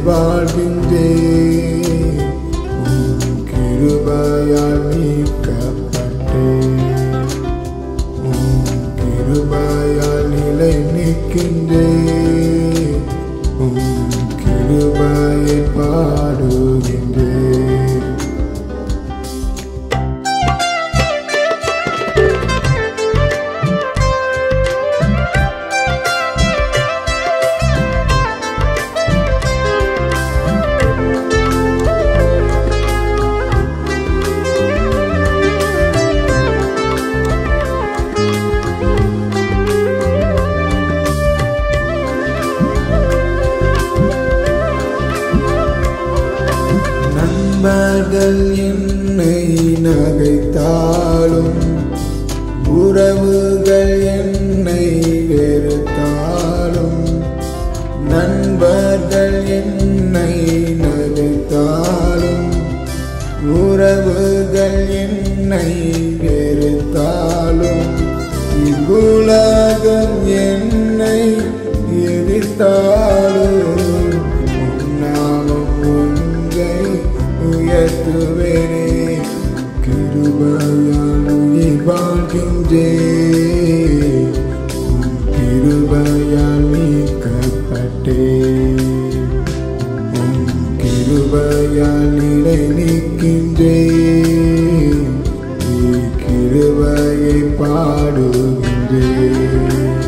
வாழ்கின்றேன் உம் கிருபையால் மீட்கப்பட்டேன் உம் கிருபையால் நிலை நிற்கின்றேன் உம் கிருபையை பாடுகின்றேன் நண்பர்கள் என்னை நகைத்தாலும் உறவுகள் என்னை வெறுத்தாலும் நண்பர்கள் என்னை நகைத்தாலும் உறவுகள் என்னை வெறுத்தாலும் இவ்வுலகம் என்னை எதிர்த்தாலும் நாமம் ஒன்றை உயர்த்துவேனே கிருபையால் உயிர் வாழ்கின்றேன் உம் கிருபையால் மீட்கப்பட்டேன் உம் கிருபையால் நிலை நிற்கின்றேன் நீ கிருபையை பாடுகின்றேன்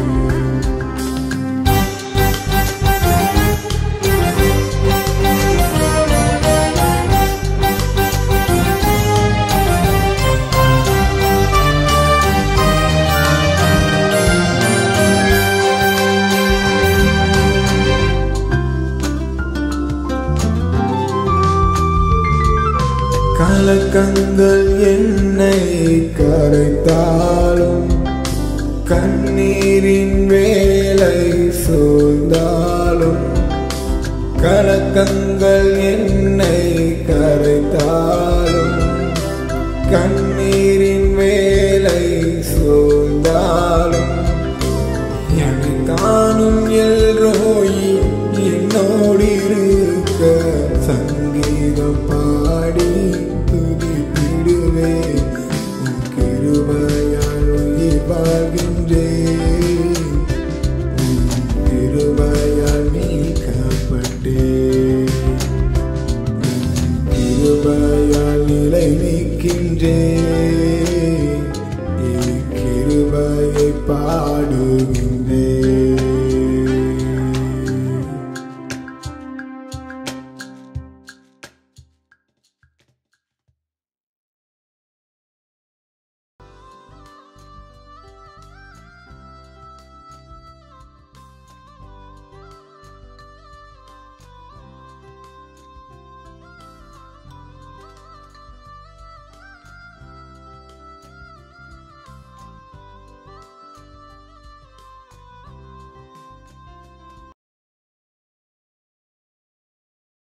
கலக்கங்கள் என்னை கரைத்தாலும் கண்ணீரின் வேலை சூழ்ந்தாலும் கலக்கங்கள் என்னை கரைத்தாலும் கண்ணீரின் வேலை சூழ்ந்தாலும் என்னை காணும் எல்ரோயி என்னோடு இருக்க சங்கீதம் பாடி துதிப்பிடுவே உன் கிருபையால் உயிர் வாழ்கின்றேன் உன் கிருபையால் மீட்கப்பட்டேன் உன் கிருபையால் நிலை நிற்கின்றேன்